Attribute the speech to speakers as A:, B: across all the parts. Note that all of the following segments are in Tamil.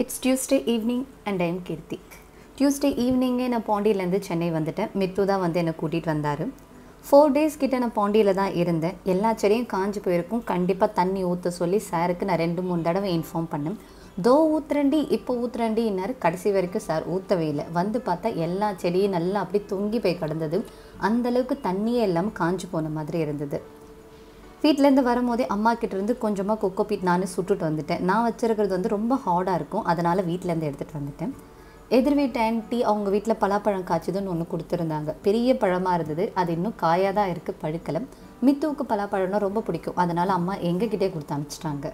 A: it's Tuesday evening and I'm Keerthi Tuesday ஈவினிங்கே நான் பாண்டியிலேருந்து சென்னை வந்துட்டேன் மித்து தான் வந்து என்னை கூட்டிகிட்டு வந்தார் ஃபோர் டேஸ் கிட்ட நான் பாண்டியில் தான் இருந்தேன் எல்லா செடியும் காஞ்சு போயிருக்கும் கண்டிப்பாக தண்ணி ஊற்ற சொல்லி சாருக்கு நான் ரெண்டு மூணு தடவை இன்ஃபார்ம் பண்ணேன் தோ ஊத்துறண்டி இப்போ ஊத்துறண்டின்னாரு கடைசி வரைக்கும் சார் ஊற்றவே இல்லை வந்து பார்த்தா எல்லா செடியும் நல்லா அப்படி தொங்கி போய் கிடந்தது அந்தளவுக்கு தண்ணியே இல்லாமல் காஞ்சு போன மாதிரி இருந்தது வீட்டிலேருந்து வரும்போதே அம்மா கிட்டேருந்து கொஞ்சமாக கொக்கோ பீட் நானும் சுட்டுட்டு வந்துட்டேன் நான் வச்சுருக்கிறது வந்து ரொம்ப ஹார்டாக இருக்கும் அதனால் வீட்டிலேருந்து எடுத்துகிட்டு வந்துட்டேன் எதிர் வீட்டு ஆன்ட்டி அவங்க வீட்டில் பலாப்பழம் காய்ச்சதுன்னு ஒன்று கொடுத்துருந்தாங்க பெரிய பழமாக இருந்தது அது இன்னும் காயாக தான் இருக்குது பழுக்கலை மித்துவுக்கு பலாப்பழம்னா ரொம்ப பிடிக்கும் அதனால் அம்மா எங்ககிட்டே கொடுத்து அனுப்பிச்சிட்டாங்க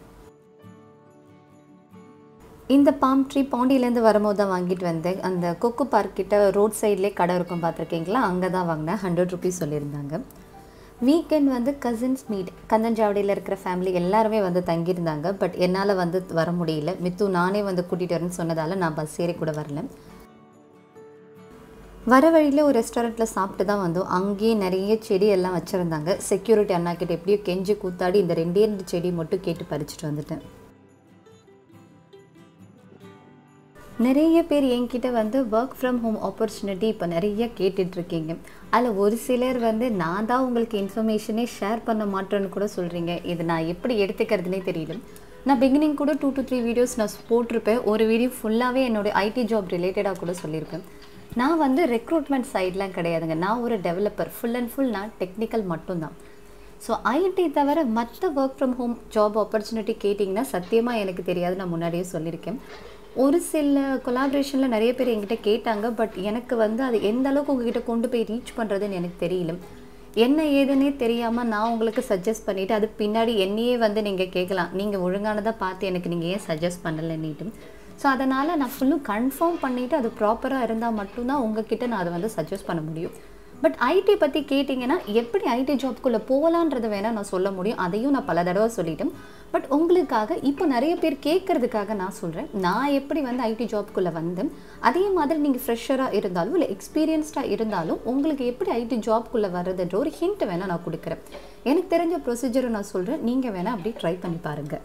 A: இந்த பாம் ட்ரீ பாண்டியிலேருந்து வரும்போது தான் வாங்கிட்டு வந்தேன் அந்த கொக்கு பார்க் கிட்ட ரோட் சைட்லேயே கடை இருக்கும் பார்த்துருக்கீங்களா அங்கே தான் வாங்கினேன் ஹண்ட்ரட் ருபீஸ் சொல்லியிருந்தாங்க வீக்கெண்ட் வந்து கசின்ஸ் மீட் கந்தஞ்சாவடியில் இருக்கிற ஃபேமிலி எல்லாருமே வந்து தங்கியிருந்தாங்க பட் என்னால் வந்து வர முடியல மித்து நானே வந்து கூட்டிகிட்டு வரேன்னு சொன்னதால் நான் பஸ் ஏறி கூட வரல வர வழியில் ஒரு ரெஸ்டாரண்ட்டில் சாப்பிட்டு தான் வந்தோம் அங்கேயே நிறைய செடி எல்லாம் வச்சுருந்தாங்க செக்யூரிட்டி அண்ணா கிட்ட எப்படியோ கெஞ்சி கூத்தாடி இந்த ரெண்டே ரெண்டு செடி மட்டும் கேட்டு பறிச்சுட்டு வந்துட்டேன் நிறைய பேர் என்கிட்ட வந்து ஒர்க் ஃப்ரம் ஹோம் ஆப்பர்ச்சுனிட்டி இப்போ நிறைய கேட்டுட்ருக்கீங்க அதில் ஒரு சிலர் வந்து நான் தான் உங்களுக்கு இன்ஃபர்மேஷனே ஷேர் பண்ண மாட்டேன்னு கூட சொல்கிறீங்க இது நான் எப்படி எடுத்துக்கிறதுனே தெரியல நான் பிகினிங் கூட டூ டு த்ரீ வீடியோஸ் நான் போட்டிருப்பேன் ஒரு வீடியோ ஃபுல்லாகவே என்னோட ஐடி ஜாப் ரிலேட்டடாக கூட சொல்லியிருப்பேன் நான் வந்து ரெக்ரூட்மெண்ட் சைட்லாம் கிடையாதுங்க நான் ஒரு டெவலப்பர் ஃபுல் அண்ட் ஃபுல் நான் டெக்னிக்கல் மட்டும்தான் ஸோ ஐடி தவிர மற்ற work from home job opportunity கேட்டிங்கன்னா சத்தியமாக எனக்கு தெரியாது நான் முன்னாடியே சொல்லியிருக்கேன் ஒரு சில கொலாபரேஷனில் நிறைய பேர் என்கிட்ட கேட்டாங்க பட் எனக்கு வந்து அது எந்த அளவுக்கு உங்ககிட்ட கொண்டு போய் ரீச் பண்ணுறதுன்னு எனக்கு தெரியல என்ன ஏதுன்னே தெரியாமல் நான் உங்களுக்கு சஜஸ்ட் பண்ணிவிட்டு அது பின்னாடி என்னையே வந்து நீங்கள் கேட்கலாம் நீங்கள் ஒழுங்கானதாக பார்த்து எனக்கு நீங்கள் ஏன் சஜஸ்ட் பண்ணலைன்னுட்டு ஸோ அதனால் நான் ஃபுல்லும் கன்ஃபார்ம் பண்ணிவிட்டு அது ப்ராப்பராக இருந்தால் மட்டும்தான் உங்ககிட்ட நான் அதை வந்து சஜஸ்ட் பண்ண முடியும் பட் ஐடி பற்றி கேட்டிங்கன்னா எப்படி ஐடி ஜாப்குள்ளே போகலான்றதை வேணால் நான் சொல்ல முடியும் அதையும் நான் பல தடவை சொல்லிட்டேன் பட் உங்களுக்காக இப்போ நிறைய பேர் கேட்குறதுக்காக நான் சொல்கிறேன் நான் எப்படி வந்து ஐடி ஜாப்குள்ளே வந்தேன் அதே மாதிரி நீங்கள் ஃப்ரெஷராக இருந்தாலும் இல்லை எக்ஸ்பீரியன்ஸ்டாக இருந்தாலும் உங்களுக்கு எப்படி ஐடி ஜாப்குள்ளே வர்றதுன்ற ஒரு ஹிண்ட் வேணால் நான் கொடுக்குறேன் எனக்கு தெரிஞ்ச ப்ரொசீஜரை நான் சொல்கிறேன் நீங்கள் வேணால் அப்படி ட்ரை பண்ணி பாருங்கள்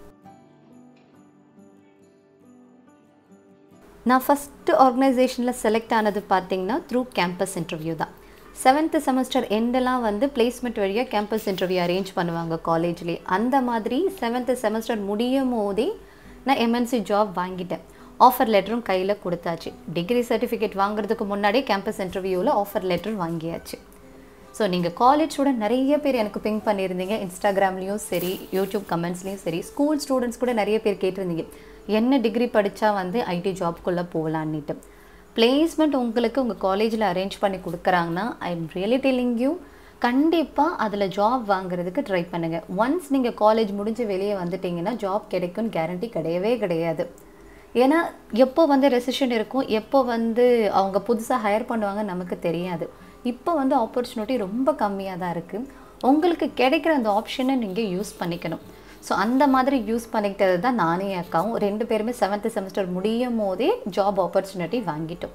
A: நான் ஃபஸ்ட்டு ஆர்கனைசேஷனில் செலக்ட் ஆனது பார்த்தீங்கன்னா த்ரூ கேம்பஸ் இன்டர்வியூ தான் செவன்த்து செமஸ்டர் எண்டெல்லாம் வந்து பிளேஸ்மெண்ட் வழியாக கேம்பஸ் இன்டர்வியூ அரேஞ்ச் பண்ணுவாங்க காலேஜ்லேயே அந்த மாதிரி செவன்த்து செமஸ்டர் முடியும் போதே நான் எம்என்சி ஜாப் வாங்கிட்டேன் ஆஃபர் லெட்டரும் கையில் கொடுத்தாச்சு டிகிரி சர்டிஃபிகேட் வாங்குறதுக்கு முன்னாடியே கேம்பஸ் இன்டர்வியூவில் ஆஃபர் லெட்டர் வாங்கியாச்சு ஸோ நீங்கள் காலேஜ் ஸ்டூடெண்ட் நிறைய பேர் எனக்கு பிங்க் பண்ணியிருந்தீங்க இன்ஸ்டாகிராம்லேயும் சரி யூடியூப் கமெண்ட்ஸ்லேயும் சரி ஸ்கூல் ஸ்டூடெண்ட்ஸ் கூட நிறைய பேர் கேட்டிருந்தீங்க என்ன டிகிரி படித்தா வந்து ஐடி ஜாப்குள்ளே போகலான்னுட்டு பிளேஸ்மெண்ட் உங்களுக்கு உங்கள் காலேஜில் அரேஞ்ச் பண்ணி கொடுக்குறாங்கன்னா I am really telling you கண்டிப்பாக அதில் ஜாப் வாங்குறதுக்கு ட்ரை பண்ணுங்கள் ஒன்ஸ் நீங்கள் காலேஜ் முடிஞ்சு வெளியே வந்துட்டீங்கன்னா ஜாப் கிடைக்கும்னு கேரண்டி கிடையவே கிடையாது ஏன்னா எப்போ வந்து ரெசிஷன் இருக்கும் எப்போ வந்து அவங்க புதுசாக ஹையர் பண்ணுவாங்க நமக்கு தெரியாது இப்போ வந்து ஆப்பர்ச்சுனிட்டி ரொம்ப கம்மியாக தான் இருக்குது உங்களுக்கு கிடைக்கிற அந்த ஆப்ஷனை நீங்கள் யூஸ் பண்ணிக்கணும் ஸோ அந்த மாதிரி யூஸ் பண்ணிக்கிட்டது தான் நானே அக்காவும் ரெண்டு பேருமே செவன்த்து செமஸ்டர் முடியும் போதே ஜாப் ஆப்பர்ச்சுனிட்டி வாங்கிட்டோம்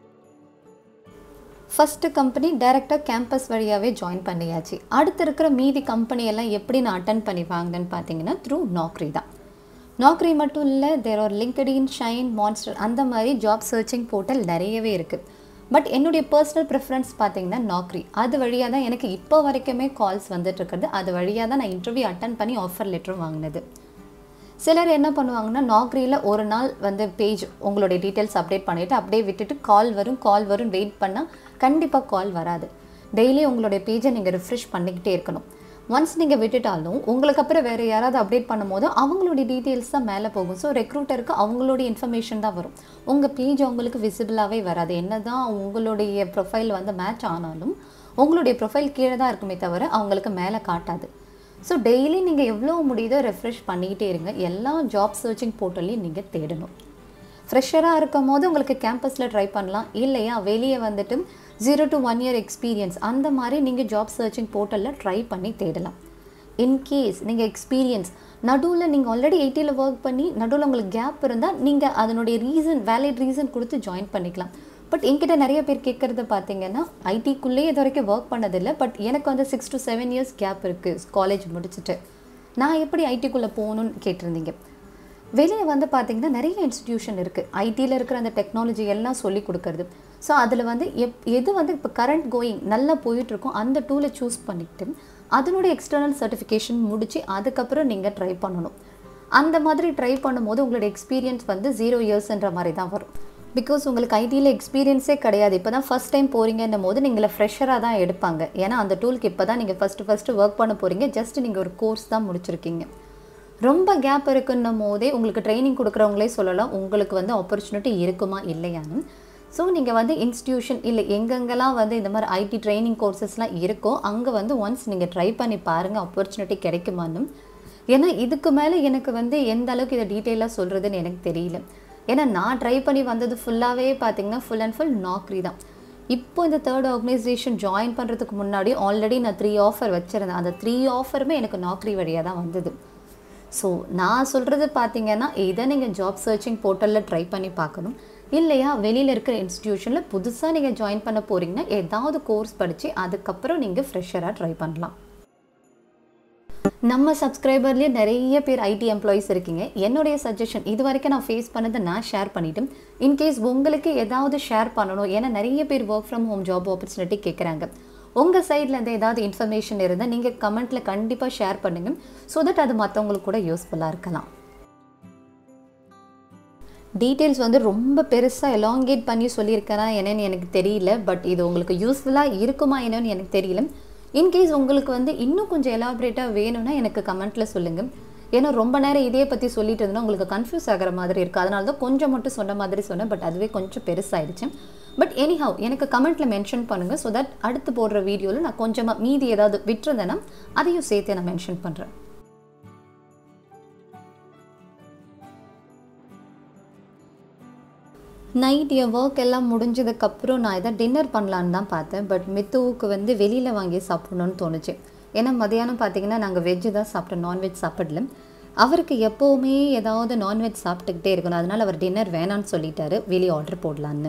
A: ஃபஸ்ட்டு கம்பெனி டைரெக்டாக கேம்பஸ் வழியாகவே ஜாயின் பண்ணியாச்சு அடுத்து இருக்கிற மீதி கம்பெனியெல்லாம் எப்படி நான் அட்டன் பண்ணி வாங்கினேன்னு பார்த்தீங்கன்னா த்ரூ நாக்ரி தான் நாக்ரி மட்டும் இல்லை there are LinkedIn Shine Monster அந்த மாதிரி ஜாப் சர்ச்சிங் போர்ட்டல் நிறையவே இருக்குது பட் என்னுடைய பர்சனல் ப்ரிஃபரன்ஸ் பார்த்தீங்கன்னா நாக்ரி அது வழியாக தான் எனக்கு இப்போ வரைக்குமே கால்ஸ் வந்துட்டுருக்குறது அது வழியாக தான் நான் இன்டர்வியூ அட்டன் பண்ணி ஆஃபர் லெட்டரும் வாங்கினது சிலர் என்ன பண்ணுவாங்கன்னா நாக்ரியில் ஒரு நாள் வந்து பேஜ் உங்களுடைய டீட்டெயில்ஸ் அப்டேட் பண்ணிவிட்டு அப்படியே விட்டுட்டு கால் வரும் கால் வரும் வெயிட் பண்ணால் கண்டிப்பாக கால் வராது டெய்லி உங்களுடைய பேஜை நீங்கள் ரிஃப்ரெஷ் பண்ணிக்கிட்டே இருக்கணும் ஒன்ஸ் நீங்கள் விட்டுட்டாலும் உங்களுக்கு அப்புறம் வேறு யாராவது அப்டேட் பண்ணும்போது அவங்களுடைய டீட்டெயில்ஸ் தான் மேலே போகும் ஸோ ரெக்ரூட்டருக்கு அவங்களுடைய இன்ஃபர்மேஷன் தான் வரும் உங்கள் பேஜ் அவங்களுக்கு விசிபிளாகவே வராது என்ன தான் உங்களுடைய ப்ரொஃபைல் வந்து மேட்ச் ஆனாலும் உங்களுடைய ப்ரொஃபைல் கீழே தான் இருக்குமே தவிர அவங்களுக்கு மேலே காட்டாது ஸோ டெய்லி நீங்கள் எவ்வளோ முடியுதோ ரெஃப்ரெஷ் பண்ணிக்கிட்டே இருங்க எல்லா ஜாப் சர்ச்சிங் போர்ட்டல்லையும் நீங்கள் தேடணும் ஃப்ரெஷராக இருக்கும் போது உங்களுக்கு கேம்பஸில் ட்ரை பண்ணலாம் இல்லையா வெளியே வந்துட்டு zero to one year experience அந்த மாதிரி நீங்கள் ஜாப் சர்ச்சிங் போர்ட்டலில் ட்ரை பண்ணி தேடலாம் இன்கேஸ் நீங்கள் எக்ஸ்பீரியன்ஸ் நடுவில் நீங்கள் ஆல்ரெடி எயிட்டியில் ஒர்க் பண்ணி நடுவில் உங்களுக்கு கேப் இருந்தால் நீங்கள் அதனுடைய ரீசன் வேலிட் ரீசன் கொடுத்து ஜாயின் பண்ணிக்கலாம் பட் என்கிட்ட நிறைய பேர் கேட்குறது பார்த்தீங்கன்னா ஐடிக்குள்ளேயே இது வரைக்கும் ஒர்க் பண்ணதில்லை பட் எனக்கு வந்து six to seven years gap இருக்குது காலேஜ் முடிச்சுட்டு நான் எப்படி ஐடிக்குள்ளே போகணுன்னு கேட்டிருந்தீங்க வெளியே வந்து பார்த்தீங்கன்னா நிறைய இன்ஸ்டிடியூஷன் இருக்குது ஐடியில் இருக்கிற அந்த டெக்னாலஜி எல்லாம் சொல்லி கொடுக்கறது ஸோ அதில் வந்து எப் எது வந்து இப்போ கரண்ட் கோயிங் நல்லா போயிட்டுருக்கோ அந்த டூலை சூஸ் பண்ணிக்கிட்டு அதனுடைய எக்ஸ்டர்னல் சர்டிஃபிகேஷன் முடித்து அதுக்கப்புறம் நீங்கள் ட்ரை பண்ணணும் அந்த மாதிரி ட்ரை பண்ணும்போது உங்களோட எக்ஸ்பீரியன்ஸ் வந்து ஜீரோ இயர்ஸ்ன்ற மாதிரி தான் வரும் பிகாஸ் உங்களுக்கு ஐடியில் எக்ஸ்பீரியன்ஸே கிடையாது இப்போ தான் ஃபஸ்ட் டைம் போகிறீங்கன்னும் போது நீங்களை ஃப்ரெஷராக தான் எடுப்பாங்க ஏன்னா அந்த டூலுக்கு இப்போ தான் நீங்கள் ஃபஸ்ட்டு ஃபஸ்ட்டு ஒர்க் பண்ண போகிறீங்க ஜஸ்ட் நீங்கள் ஒரு கோர்ஸ் தான் முடிச்சிருக்கீங்க ரொம்ப கேப் இருக்குன்னும் போதே உங்களுக்கு ட்ரைனிங் கொடுக்குறவங்களே சொல்லலாம் உங்களுக்கு வந்து ஆப்பர்ச்சுனிட்டி இருக்குமா இல்லையான்னு ஸோ நீங்கள் வந்து இன்ஸ்டியூஷன் இல்லை எங்கெங்கெல்லாம் வந்து இந்த மாதிரி ஐடி ட்ரைனிங் கோர்சஸ்லாம் இருக்கோ அங்கே வந்து ஒன்ஸ் நீங்கள் ட்ரை பண்ணி பாருங்கள் ஆப்பர்ச்சுனிட்டி கிடைக்குமான்னு ஏன்னா இதுக்கு மேலே எனக்கு வந்து எந்த அளவுக்கு இதை டீட்டெயிலாக சொல்கிறதுன்னு எனக்கு தெரியல ஏன்னா நான் ட்ரை பண்ணி வந்தது ஃபுல்லாகவே பார்த்தீங்கன்னா ஃபுல் அண்ட் ஃபுல் நாக்ரி தான் இப்போ இந்த தேர்ட் ஆர்கனைசேஷன் ஜாயின் பண்ணுறதுக்கு முன்னாடி ஆல்ரெடி நான் த்ரீ ஆஃபர் வச்சுருந்தேன் அந்த த்ரீ ஆஃபருமே எனக்கு நாக்ரி வழியாக தான் வந்தது ஸோ நான் சொல்கிறது பார்த்தீங்கன்னா இதை நீங்கள் ஜாப் சர்ச்சிங் போர்ட்டலில் ட்ரை பண்ணி பார்க்கணும் இல்லையா வெளியில் இருக்கிற இன்ஸ்டிடியூஷனில் புதுசாக நீங்கள் ஜாயின் பண்ண போகிறீங்கன்னா ஏதாவது கோர்ஸ் படித்து அதுக்கப்புறம் நீங்கள் ஃப்ரெஷராக ட்ரை பண்ணலாம் நம்ம சப்ஸ்கிரைபர்லேயே நிறைய பேர் ஐடி எம்ப்ளாயீஸ் இருக்கீங்க என்னுடைய சஜஷன் இது வரைக்கும் நான் ஃபேஸ் பண்ணதை நான் ஷேர் பண்ணிவிட்டு இன்கேஸ் உங்களுக்கு ஏதாவது ஷேர் பண்ணணும் ஏன்னா நிறைய பேர் work from home job opportunity கேட்குறாங்க உங்கள் சைட்லேருந்து ஏதாவது இன்ஃபர்மேஷன் இருந்தால் நீங்கள் கமெண்ட்டில் கண்டிப்பாக ஷேர் பண்ணுங்கள் ஸோ தட் அது மற்றவங்களுக்கு கூட யூஸ்ஃபுல்லாக இருக்கலாம் டீட்டெயில்ஸ் வந்து ரொம்ப பெருசாக எலாங்கேட் பண்ணி சொல்லியிருக்கேனா என்னன்னு எனக்கு தெரியல பட் இது உங்களுக்கு யூஸ்ஃபுல்லாக இருக்குமா என்னன்னு எனக்கு தெரியல இன்கேஸ் உங்களுக்கு வந்து இன்னும் கொஞ்சம் எலாபரேட்டாக வேணும்னா எனக்கு கமெண்ட்டில் சொல்லுங்கள் ஏன்னா ரொம்ப நேரம் இதே பற்றி சொல்லிட்டு இருந்தோன்னா உங்களுக்கு கன்ஃபியூஸ் ஆகிற மாதிரி இருக்குது அதனால தான் கொஞ்சம் மட்டும் சொன்ன மாதிரி சொன்னேன் பட் அதுவே கொஞ்சம் பெருசாகிடுச்சு பட் எனிஹவ் எனக்கு கமெண்ட்டில் மென்ஷன் பண்ணுங்கள் ஸோ தட் அடுத்து போடுற வீடியோவில் நான் கொஞ்சமாக மீதி ஏதாவது விட்டுருந்தேன்னா அதையும் சேர்த்து நான் மென்ஷன் பண்ணுறேன் நைட் என் ஒர்க் எல்லாம் முடிஞ்சதுக்கப்புறம் நான் எதாவது டின்னர் பண்ணலான்னு தான் பார்த்தேன் பட் மித்துவுக்கு வந்து வெளியில் வாங்கி சாப்பிடணும்னு தோணுச்சு ஏன்னா மதியானம் பார்த்தீங்கன்னா நாங்கள் வெஜ்ஜு தான் சாப்பிட்டோம் நான்வெஜ் சாப்பிடல அவருக்கு எப்போவுமே ஏதாவது நான்வெஜ் சாப்பிட்டுக்கிட்டே இருக்கணும் அதனால் அவர் டின்னர் வேணான்னு சொல்லிட்டாரு வெளியே ஆர்டர் போடலான்னு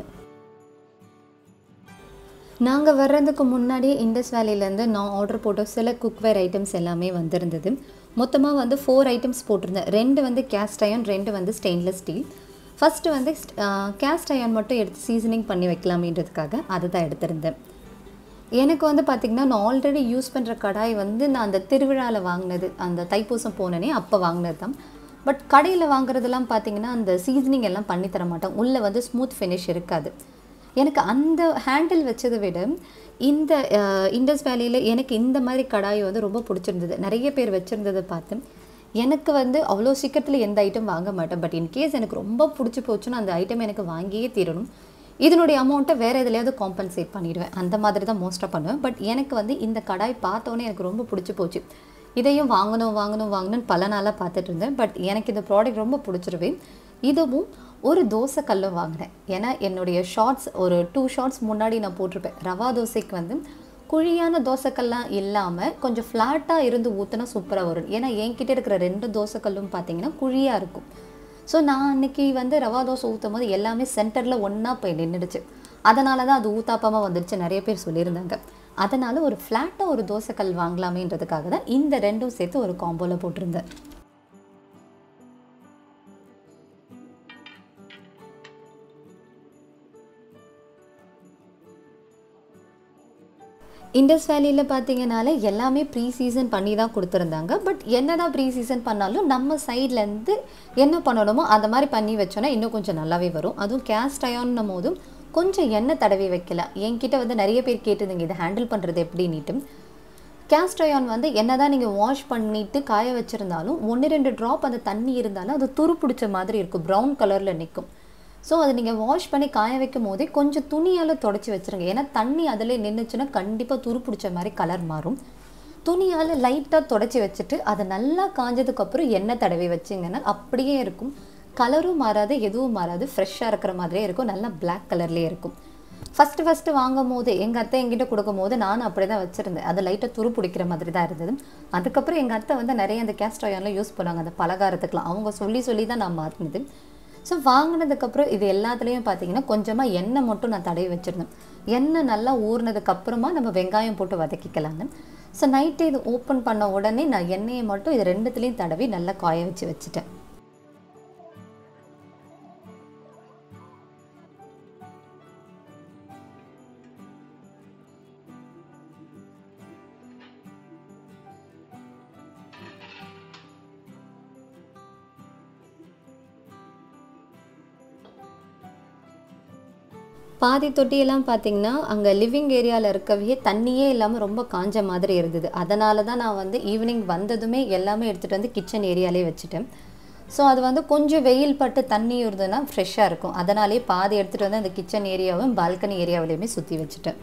A: நாங்கள் வர்றதுக்கு முன்னாடியே இண்டஸ் வேலியிலேருந்து நான் ஆர்டர் போட்ட சில குக்வேர் ஐட்டம்ஸ் எல்லாமே வந்திருந்தது மொத்தமாக வந்து ஃபோர் ஐட்டம்ஸ் போட்டிருந்தேன் ரெண்டு வந்து கேஸ்ட் அயன் ரெண்டு வந்து ஸ்டெயின்லெஸ் ஸ்டீல் ஃபஸ்ட்டு வந்து கேஸ்ட் அயன் மட்டும் எடுத்து சீசனிங் பண்ணி வைக்கலாமேன்றதுக்காக அதை தான் எடுத்திருந்தேன் எனக்கு வந்து பார்த்திங்கன்னா நான் ஆல்ரெடி யூஸ் பண்ணுற கடாய் வந்து நான் அந்த திருவிழாவில் வாங்கினது அந்த தைப்பூசம் போனனே அப்போ வாங்கினது தான் பட் கடையில் வாங்குறதெல்லாம் பார்த்திங்கன்னா அந்த சீசனிங் எல்லாம் பண்ணி தர மாட்டோம் உள்ளே வந்து ஸ்மூத் ஃபினிஷ் இருக்காது எனக்கு அந்த ஹேண்டில் வச்சதை விட இந்த இண்டஸ் வேலியில் எனக்கு இந்த மாதிரி கடாய் வந்து ரொம்ப பிடிச்சிருந்தது நிறைய பேர் வச்சுருந்ததை பார்த்து எனக்கு வந்து அவ்வளோ சீக்கிரத்தில் எந்த ஐட்டம் வாங்க மாட்டேன் பட் இன்கேஸ் எனக்கு ரொம்ப பிடிச்சி போச்சுன்னா அந்த ஐட்டம் எனக்கு வாங்கியே தீரணும் இதனுடைய அமௌண்ட்டை வேறு எதுலையாவது காம்பன்சேட் பண்ணிடுவேன் அந்த மாதிரி தான் மோஸ்ட்டாக பண்ணுவேன் பட் எனக்கு வந்து இந்த கடாய் பார்த்தோன்னே எனக்கு ரொம்ப பிடிச்சி போச்சு இதையும் வாங்கணும் வாங்கணும் வாங்கணும்னு பல நாளாக பார்த்துட்டு இருந்தேன் பட் எனக்கு இந்த ப்ராடக்ட் ரொம்ப பிடிச்சிருவே இதுவும் ஒரு தோசை கல்லும் வாங்கினேன் ஏன்னா என்னுடைய ஷார்ட்ஸ் ஒரு டூ ஷார்ட்ஸ் முன்னாடி நான் போட்டிருப்பேன் ரவா தோசைக்கு வந்து குழியான தோசைக்கல்லாம் இல்லாமல் கொஞ்சம் ஃப்ளாட்டாக இருந்து ஊற்றினா சூப்பராக வரும் ஏன்னா என்கிட்ட இருக்கிற ரெண்டு தோசைக்கல்லும் பார்த்தீங்கன்னா குழியாக இருக்கும் ஸோ நான் அன்னைக்கு வந்து ரவா தோசை ஊற்றும் போது எல்லாமே சென்டரில் ஒன்றா போய் நின்றுடுச்சு அதனால தான் அது ஊத்தாப்பமாக வந்துடுச்சு நிறைய பேர் சொல்லியிருந்தாங்க அதனால் ஒரு ஃப்ளாட்டாக ஒரு தோசைக்கல் வாங்கலாமேன்றதுக்காக தான் இந்த ரெண்டும் சேர்த்து ஒரு காம்போவில் போட்டிருந்தேன் இண்டஸ் வேலியில் பார்த்தீங்கனால எல்லாமே ப்ரீ சீசன் பண்ணி தான் கொடுத்துருந்தாங்க பட் என்ன தான் ப்ரீ சீசன் பண்ணாலும் நம்ம சைட்லேருந்து என்ன பண்ணணுமோ அந்த மாதிரி பண்ணி வச்சோன்னா இன்னும் கொஞ்சம் நல்லாவே வரும் அதுவும் கேஸ்ட் அயான்னும் போதும் கொஞ்சம் எண்ணெய் தடவி வைக்கலாம் என்கிட்ட வந்து நிறைய பேர் கேட்டுதுங்க இதை ஹேண்டில் பண்ணுறது எப்படின்னுட்டு கேஸ்ட் அயான் வந்து என்ன தான் நீங்கள் வாஷ் பண்ணிவிட்டு காய வச்சுருந்தாலும் ஒன்று ரெண்டு ட்ராப் அந்த தண்ணி இருந்தாலும் அது துரு பிடிச்ச மாதிரி இருக்கும் ப்ரௌன் கலரில் நிற்கும் ஸோ அதை நீங்கள் வாஷ் பண்ணி காய வைக்கும் போதே கொஞ்சம் துணியால் தொடச்சி வச்சுருங்க ஏன்னா தண்ணி அதில் நின்றுச்சுன்னா கண்டிப்பாக துரு பிடிச்ச மாதிரி கலர் மாறும் துணியால் லைட்டாக தொடச்சி வச்சுட்டு அதை நல்லா காஞ்சதுக்கப்புறம் எண்ணெய் தடவி வச்சிங்கன்னா அப்படியே இருக்கும் கலரும் மாறாது எதுவும் மாறாது ஃப்ரெஷ்ஷாக இருக்கிற மாதிரியே இருக்கும் நல்லா பிளாக் கலர்லேயே இருக்கும் ஃபஸ்ட்டு ஃபஸ்ட்டு வாங்கும் போது எங்கள் அத்தை எங்கிட்ட கொடுக்கும் போது நானும் அப்படி தான் வச்சுருந்தேன் அது லைட்டாக துரு பிடிக்கிற மாதிரி தான் இருந்தது அதுக்கப்புறம் எங்கள் அத்தை வந்து நிறைய அந்த கேஸ்ட் ஆயிலாம் யூஸ் பண்ணாங்க அந்த பலகாரத்துக்குலாம் அவங்க சொல்லி சொல்லி தான் நான் மாற்றினது ஸோ வாங்கினதுக்கப்புறம் இது எல்லாத்துலேயும் பார்த்தீங்கன்னா கொஞ்சமாக எண்ணெய் மட்டும் நான் தடவி வச்சுருந்தேன் எண்ணெய் நல்லா ஊறினதுக்கப்புறமா நம்ம வெங்காயம் போட்டு வதக்கிக்கலான்னு ஸோ நைட்டு இது ஓப்பன் பண்ண உடனே நான் எண்ணெயை மட்டும் இது ரெண்டுத்துலேயும் தடவி நல்லா காய வச்சு வச்சுட்டேன் பாதி தொட்டியெல்லாம் பார்த்தீங்கன்னா அங்கே லிவிங் ஏரியாவில் இருக்கவே தண்ணியே இல்லாமல் ரொம்ப காஞ்ச மாதிரி இருந்தது அதனால தான் நான் வந்து ஈவினிங் வந்ததுமே எல்லாமே எடுத்துகிட்டு வந்து கிச்சன் ஏரியாலே வச்சுட்டேன் ஸோ அது வந்து கொஞ்சம் வெயில் பட்டு தண்ணி இருந்ததுன்னா ஃப்ரெஷ்ஷாக இருக்கும் அதனாலே பாதி எடுத்துகிட்டு வந்து அந்த கிச்சன் ஏரியாவும் பால்கனி ஏரியாவிலையுமே சுற்றி வச்சுட்டேன்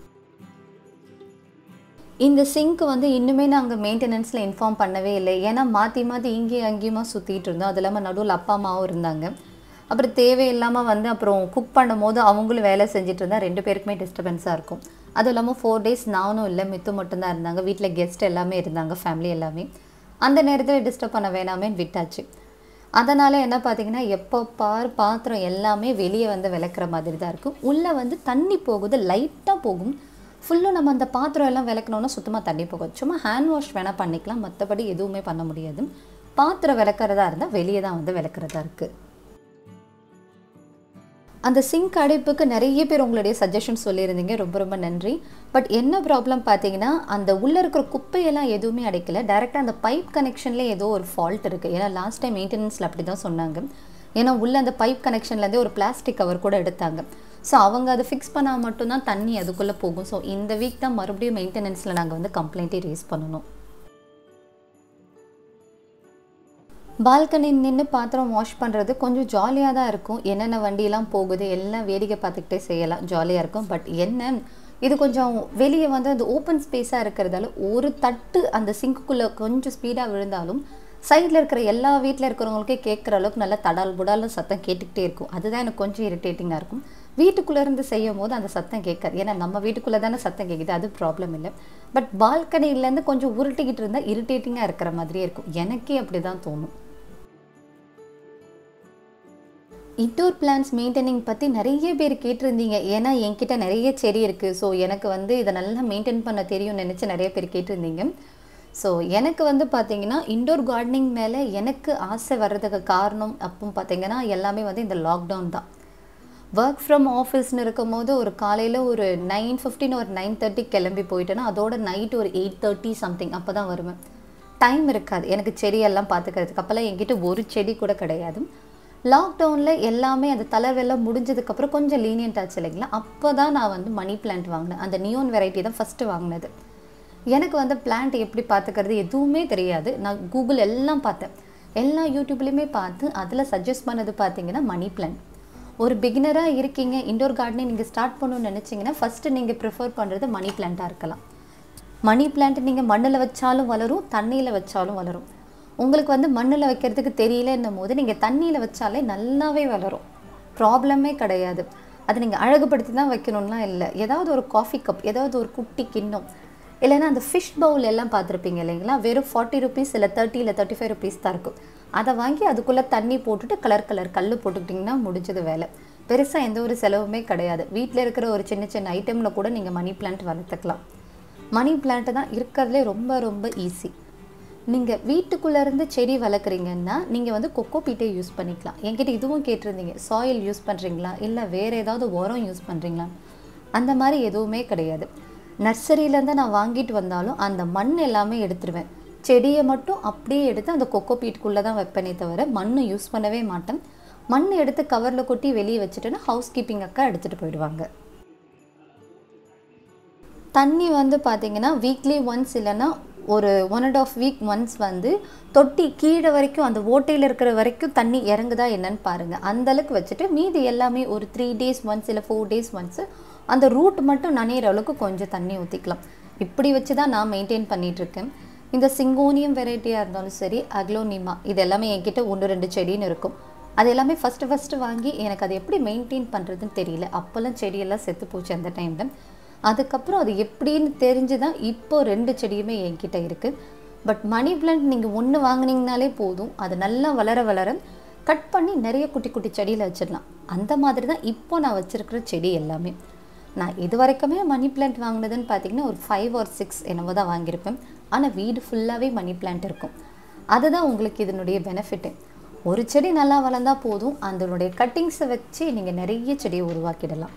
A: இந்த சிங்க் வந்து இன்னுமே நாங்கள் மெயின்டெனன்ஸில் இன்ஃபார்ம் பண்ணவே இல்லை ஏன்னா மாற்றி மாற்றி இங்கேயும் அங்கேயுமா சுற்றிட்டு இருந்தோம் அது இல்லாமல் நடுவில் அப்பா அம்மாவும் இருந்தாங்க அப்புறம் தேவையில்லாமல் வந்து அப்புறம் குக் பண்ணும் போது அவங்களும் வேலை செஞ்சுட்டு இருந்தால் ரெண்டு பேருக்குமே டிஸ்டர்பன்ஸாக இருக்கும் அதுவும் இல்லாமல் ஃபோர் டேஸ் நானும் இல்லை மித்து மட்டும்தான் இருந்தாங்க வீட்டில் கெஸ்ட் எல்லாமே இருந்தாங்க ஃபேமிலி எல்லாமே அந்த நேரத்தில் டிஸ்டர்ப் பண்ண வேணாமேன்னு விட்டாச்சு அதனால் என்ன பார்த்தீங்கன்னா எப்போ பார் பாத்திரம் எல்லாமே வெளியே வந்து விளக்குற மாதிரி தான் இருக்கும் உள்ளே வந்து தண்ணி போகுது லைட்டாக போகும் ஃபுல்லும் நம்ம அந்த பாத்திரம் எல்லாம் விளக்கணுன்னா சுத்தமாக தண்ணி போகும் சும்மா ஹேண்ட் வாஷ் வேணால் பண்ணிக்கலாம் மற்றபடி எதுவுமே பண்ண முடியாது பாத்திரம் விளக்குறதா இருந்தால் வெளியே தான் வந்து விளக்குறதா இருக்குது அந்த சிங்க் அடைப்புக்கு நிறைய பேர் உங்களுடைய சஜஷன் சொல்லியிருந்தீங்க ரொம்ப ரொம்ப நன்றி பட் என்ன ப்ராப்ளம் பார்த்தீங்கன்னா அந்த உள்ளே இருக்கிற குப்பையெல்லாம் எதுவுமே அடைக்கல டேரெக்டாக அந்த பைப் கனெக்ஷன்லேயே ஏதோ ஒரு ஃபால்ட் இருக்குது ஏன்னா லாஸ்ட் டைம் மெயின்டெனன்ஸில் அப்படி தான் சொன்னாங்க ஏன்னா உள்ளே அந்த பைப் கனெக்ஷன்லேருந்தே ஒரு பிளாஸ்டிக் கவர் கூட எடுத்தாங்க ஸோ அவங்க அதை ஃபிக்ஸ் பண்ணால் மட்டும்தான் தண்ணி அதுக்குள்ளே போகும் ஸோ இந்த வீக் தான் மறுபடியும் மெயின்டெனன்ஸில் நாங்கள் வந்து கம்ப்ளைண்ட்டே ரேஸ் பண்ணணும் பால்கனி நின்று பாத்திரம் வாஷ் பண்ணுறது கொஞ்சம் ஜாலியாக தான் இருக்கும் என்னென்ன வண்டியெல்லாம் போகுது எல்லாம் வேடிக்கை பார்த்துக்கிட்டே செய்யலாம் ஜாலியாக இருக்கும் பட் என்ன இது கொஞ்சம் வெளியே வந்து அந்த ஓப்பன் ஸ்பேஸாக இருக்கிறதால ஒரு தட்டு அந்த சிங்க்குள்ளே கொஞ்சம் ஸ்பீடாக விழுந்தாலும் சைடில் இருக்கிற எல்லா வீட்டில் இருக்கிறவங்களுக்கே கேட்குற அளவுக்கு நல்லா தடால் புடாலும் சத்தம் கேட்டுக்கிட்டே இருக்கும் அதுதான் எனக்கு கொஞ்சம் இரிட்டேட்டிங்காக இருக்கும் வீட்டுக்குள்ளே இருந்து செய்யும் போது அந்த சத்தம் கேட்காது ஏன்னா நம்ம வீட்டுக்குள்ளே தானே சத்தம் கேட்குது அது ப்ராப்ளம் இல்லை பட் பால்கனிலேருந்து கொஞ்சம் உருட்டிக்கிட்டு இருந்தால் இரிட்டேட்டிங்காக இருக்கிற மாதிரியே இருக்கும் எனக்கே அப்படி தான் தோணும் இன்டோர் பிளான்ஸ் மெயின்டைனிங் பற்றி நிறைய பேர் கேட்டிருந்தீங்க ஏன்னா என்கிட்ட நிறைய செடி இருக்குது ஸோ எனக்கு வந்து இதை நல்லா மெயின்டைன் பண்ண தெரியும்னு நினச்சி நிறைய பேர் கேட்டிருந்தீங்க ஸோ எனக்கு வந்து பார்த்தீங்கன்னா இன்டோர் கார்டனிங் மேலே எனக்கு ஆசை வர்றதுக்கு காரணம் அப்போ பார்த்தீங்கன்னா எல்லாமே வந்து இந்த லாக்டவுன் தான் ஒர்க் ஃப்ரம் ஆஃபீஸ்னு இருக்கும் போது ஒரு காலையில் ஒரு நைன் ஃபிஃப்டின் ஒரு நைன் தேர்ட்டி கிளம்பி போயிட்டேன்னா அதோட நைட் ஒரு எயிட் தேர்ட்டி சம்திங் அப்போ தான் வருவேன் டைம் இருக்காது எனக்கு செடியெல்லாம் பார்த்துக்கிறதுக்கு அப்போல்லாம் என்கிட்ட ஒரு செடி கூட கிடையாது லாக்டவுனில் எல்லாமே அந்த தளர்வெல்லாம் முடிஞ்சதுக்கப்புறம் கொஞ்சம் லீனியன்ட் ஆச்சு இல்லைங்களா அப்போ தான் நான் வந்து மணி பிளான்ட் வாங்கினேன் அந்த நியோன் வெரைட்டி தான் ஃபஸ்ட்டு வாங்கினது எனக்கு வந்து பிளான்ட் எப்படி பார்த்துக்கிறது எதுவுமே தெரியாது நான் கூகுள் எல்லாம் பார்த்தேன் எல்லா யூடியூப்லேயுமே பார்த்து அதில் சஜஸ்ட் பண்ணது பார்த்தீங்கன்னா மணி பிளான்ட் ஒரு பிகினராக இருக்கீங்க இண்டோர் கார்டனிங் நீங்கள் ஸ்டார்ட் பண்ணணும்னு நினச்சிங்கன்னா ஃபஸ்ட்டு நீங்கள் ப்ரிஃபர் பண்ணுறது மணி பிளான்ட்டாக இருக்கலாம் மணி பிளான்ட் நீங்கள் மண்ணில் வச்சாலும் வளரும் தண்ணியில் வச்சாலும் வளரும் உங்களுக்கு வந்து மண்ணில் வைக்கிறதுக்கு தெரியலன்னும் போது நீங்கள் தண்ணியில் வச்சாலே நல்லாவே வளரும் ப்ராப்ளமே கிடையாது அது நீங்கள் அழகுபடுத்தி தான் வைக்கணும்லாம் இல்லை ஏதாவது ஒரு காஃபி கப் ஏதாவது ஒரு குட்டி கிண்ணம் இல்லைன்னா அந்த ஃபிஷ் பவுல் எல்லாம் பார்த்துருப்பீங்க இல்லைங்களா வெறும் ஃபார்ட்டி ருபீஸ் இல்லை தேர்ட்டி இல்லை தேர்ட்டி ஃபைவ் ருபீஸ் தான் இருக்கும் அதை வாங்கி அதுக்குள்ளே தண்ணி போட்டுட்டு கலர் கலர் கல் போட்டுக்கிட்டிங்கன்னா முடிஞ்சது வேலை பெருசாக எந்த ஒரு செலவுமே கிடையாது வீட்டில் இருக்கிற ஒரு சின்ன சின்ன ஐட்டமில் கூட நீங்கள் மணி பிளான்ட் வளர்த்துக்கலாம் மணி பிளான்ட்டு தான் இருக்கிறதுலே ரொம்ப ரொம்ப ஈஸி நீங்கள் வீட்டுக்குள்ளே இருந்து செடி வளர்க்குறீங்கன்னா நீங்கள் வந்து கொக்கோ பீட்டை யூஸ் பண்ணிக்கலாம் என்கிட்ட இதுவும் கேட்டிருந்தீங்க சாயில் யூஸ் பண்ணுறீங்களா இல்லை வேறு ஏதாவது உரம் யூஸ் பண்ணுறீங்களா அந்த மாதிரி எதுவுமே கிடையாது நர்சரியிலேருந்து நான் வாங்கிட்டு வந்தாலும் அந்த மண் எல்லாமே எடுத்துருவேன் செடியை மட்டும் அப்படியே எடுத்து அந்த கொக்கோ பீட்டுக்குள்ளே தான் வைப்பேனே தவிர மண் யூஸ் பண்ணவே மாட்டேன் மண் எடுத்து கவரில் கொட்டி வெளியே வச்சுட்டேன்னா ஹவுஸ் கீப்பிங் அக்கா எடுத்துகிட்டு போயிடுவாங்க தண்ணி வந்து பார்த்தீங்கன்னா வீக்லி ஒன்ஸ் இல்லைன்னா ஒரு one and half week once வந்து தொட்டி கீழே வரைக்கும் அந்த ஓட்டையில் இருக்கிற வரைக்கும் தண்ணி இறங்குதா என்னன்னு பாருங்கள் அந்தளவுக்கு வச்சுட்டு மீதி எல்லாமே ஒரு த்ரீ டேஸ் ஒன்ஸ் இல்லை ஃபோர் டேஸ் ஒன்ஸு அந்த ரூட் மட்டும் நனையிற அளவுக்கு கொஞ்சம் தண்ணி ஊற்றிக்கலாம் இப்படி வச்சு தான் நான் மெயின்டைன் பண்ணிகிட்ருக்கேன் இந்த சிங்கோனியம் வெரைட்டியாக இருந்தாலும் சரி அக்லோனிமா இது எல்லாமே என்கிட்ட ஒன்று ரெண்டு செடின்னு இருக்கும் அது எல்லாமே ஃபஸ்ட்டு ஃபஸ்ட்டு வாங்கி எனக்கு அதை எப்படி மெயின்டைன் பண்ணுறதுன்னு தெரியல அப்போல்லாம் செடியெல்லாம் செத்து போச்சு அந்த டைமில் அதுக்கப்புறம் அது எப்படின்னு தெரிஞ்சு தான் இப்போ ரெண்டு செடியுமே என்கிட்ட இருக்குது பட் மணி பிளான்ட் நீங்கள் ஒன்று வாங்கினீங்கனாலே போதும் அது நல்லா வளர வளர கட் பண்ணி நிறைய குட்டி குட்டி செடியில் வச்சிடலாம் அந்த மாதிரி தான் இப்போ நான் வச்சுருக்கிற செடி எல்லாமே நான் இது வரைக்குமே மணி பிளான்ட் வாங்கினதுன்னு பார்த்தீங்கன்னா ஒரு ஃபைவ் ஆர் சிக்ஸ் என்னவோ தான் வாங்கியிருப்பேன் ஆனால் வீடு ஃபுல்லாகவே மணி பிளான்ட் இருக்கும் அதுதான் உங்களுக்கு இதனுடைய பெனிஃபிட்டு ஒரு செடி நல்லா வளர்ந்தா போதும் அதனுடைய கட்டிங்ஸை வச்சு நீங்கள் நிறைய செடியை உருவாக்கிடலாம்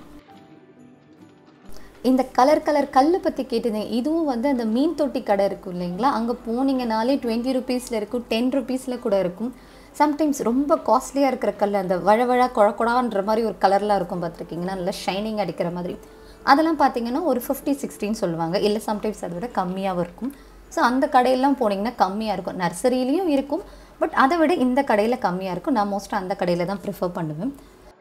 A: இந்த கலர் கலர் கல் பற்றி கேட்டிருந்தேன் இதுவும் வந்து அந்த மீன் தொட்டி கடை இருக்கும் இல்லைங்களா அங்கே போனீங்கனாலே டுவெண்ட்டி ருபீஸில் இருக்கும் டென் ருபீஸில் கூட இருக்கும் சம்டைம்ஸ் ரொம்ப காஸ்ட்லியாக இருக்கிற கல் அந்த வழவழா குழக்குடான்ற மாதிரி ஒரு கலர்லாம் இருக்கும் பார்த்துருக்கீங்கன்னா நல்லா ஷைனிங் அடிக்கிற மாதிரி அதெல்லாம் பார்த்தீங்கன்னா ஒரு ஃபிஃப்டி சிக்ஸ்டின்னு சொல்லுவாங்க இல்லை சம்டைம்ஸ் அதை விட கம்மியாகவும் இருக்கும் ஸோ அந்த கடையெல்லாம் போனீங்கன்னா கம்மியாக இருக்கும் நர்சரியிலையும் இருக்கும் பட் அதை விட இந்த கடையில் கம்மியாக இருக்கும் நான் மோஸ்ட்டாக அந்த கடையில் தான் ப்ரிஃபர் பண்ணுவேன்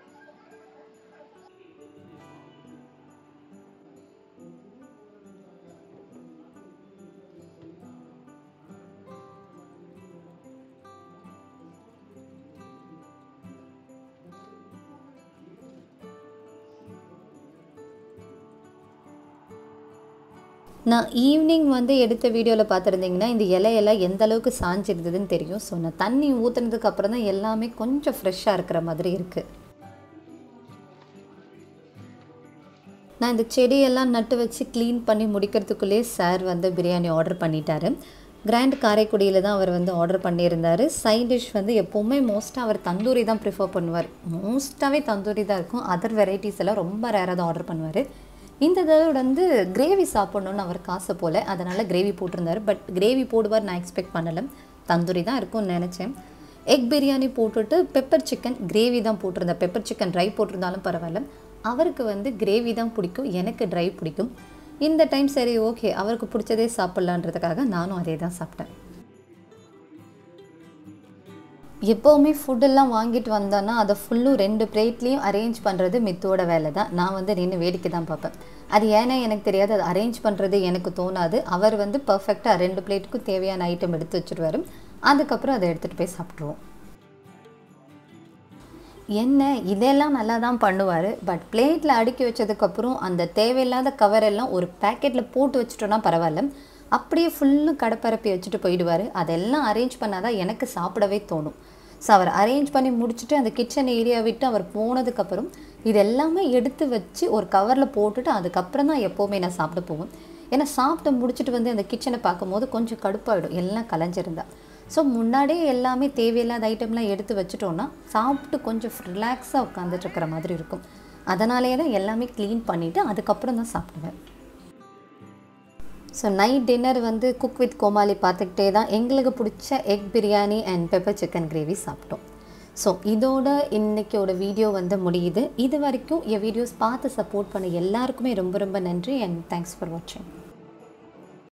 A: நான் ஈவினிங் வந்து எடுத்த வீடியோவில் பார்த்துருந்தீங்கன்னா இந்த இலையெல்லாம் எந்த அளவுக்கு சாஞ்சிருந்ததுன்னு தெரியும் ஸோ நான் தண்ணி ஊற்றுனதுக்கு அப்புறம் தான் எல்லாமே கொஞ்சம் ஃப்ரெஷ்ஷாக இருக்கிற மாதிரி இருக்குது நான் இந்த செடியெல்லாம் நட்டு வச்சு க்ளீன் பண்ணி முடிக்கிறதுக்குள்ளேயே சார் வந்து பிரியாணி ஆர்டர் பண்ணிட்டாரு கிராண்ட் காரைக்குடியில் தான் அவர் வந்து ஆர்டர் பண்ணியிருந்தார் சைட் டிஷ் வந்து எப்போவுமே மோஸ்ட்டாக அவர் தந்தூரி தான் ப்ரிஃபர் பண்ணுவார் மோஸ்ட்டாகவே தந்தூரி தான் இருக்கும் அதர் வெரைட்டிஸ் எல்லாம் ரொம்ப ரேராக தான் ஆர்டர் பண்ணுவார் இந்த தடவை வந்து கிரேவி சாப்பிட்ணுன்னு அவர் காசை போல் அதனால் கிரேவி போட்டிருந்தாரு பட் கிரேவி போடுவார் நான் எக்ஸ்பெக்ட் பண்ணலை தந்தூரி தான் இருக்கும்னு நினச்சேன் எக் பிரியாணி போட்டுட்டு பெப்பர் சிக்கன் கிரேவி தான் போட்டிருந்தேன் பெப்பர் சிக்கன் ட்ரை போட்டிருந்தாலும் பரவாயில்ல அவருக்கு வந்து கிரேவி தான் பிடிக்கும் எனக்கு ட்ரை பிடிக்கும் இந்த டைம் சரி ஓகே அவருக்கு பிடிச்சதே சாப்பிட்லான்றதுக்காக நானும் அதே தான் சாப்பிட்டேன் எப்போவுமே ஃபுட்டெல்லாம் வாங்கிட்டு வந்தோன்னா அதை ஃபுல்லும் ரெண்டு பிளேட்லேயும் அரேஞ்ச் பண்ணுறது மித்தோட வேலை தான் நான் வந்து நின்று வேடிக்கை தான் பார்ப்பேன் அது ஏன்னா எனக்கு தெரியாது அது அரேஞ்ச் பண்ணுறது எனக்கு தோணாது அவர் வந்து பர்ஃபெக்டாக ரெண்டு பிளேட்டுக்கும் தேவையான ஐட்டம் எடுத்து வச்சுருவாரு அதுக்கப்புறம் அதை எடுத்துகிட்டு போய் சாப்பிட்ருவோம் என்ன இதெல்லாம் நல்லா தான் பண்ணுவார் பட் பிளேட்டில் அடுக்கி வச்சதுக்கப்புறம் அந்த தேவையில்லாத கவர் எல்லாம் ஒரு பேக்கெட்டில் போட்டு வச்சுட்டோன்னா பரவாயில்ல அப்படியே ஃபுல்லும் கடப்பரப்பி வச்சுட்டு போயிடுவார் அதெல்லாம் அரேஞ்ச் பண்ணாதான் எனக்கு சாப்பிடவே தோணும் ஸோ அவர் அரேஞ்ச் பண்ணி முடிச்சுட்டு அந்த கிச்சன் ஏரியா விட்டு அவர் போனதுக்கப்புறம் இது எல்லாமே எடுத்து வச்சு ஒரு கவரில் போட்டுட்டு அதுக்கப்புறம் தான் எப்போவுமே நான் சாப்பிட போவேன் ஏன்னா சாப்பிட்டு முடிச்சுட்டு வந்து அந்த கிச்சனை பார்க்கும்போது கொஞ்சம் கடுப்பாயிடும் எல்லாம் கலைஞ்சிருந்தா ஸோ முன்னாடியே எல்லாமே தேவையில்லாத ஐட்டம்லாம் எடுத்து வச்சுட்டோன்னா சாப்பிட்டு கொஞ்சம் ரிலாக்ஸாக உட்காந்துட்டு இருக்கிற மாதிரி இருக்கும் அதனாலேயே தான் எல்லாமே க்ளீன் பண்ணிவிட்டு அதுக்கப்புறம் தான் சாப்பிடுவேன் ஸோ நைட் டின்னர் வந்து குக் வித் கோமாளி பார்த்துக்கிட்டே தான் எங்களுக்கு பிடிச்ச egg biryani and pepper chicken gravy சாப்பிட்டோம் ஸோ இதோட இன்னைக்கோட வீடியோ வந்து முடியுது இது வரைக்கும் என் வீடியோஸ் பார்த்து சப்போர்ட் பண்ண எல்லாருக்குமே ரொம்ப ரொம்ப நன்றி அண்ட் தேங்க்ஸ் ஃபார் வாட்சிங்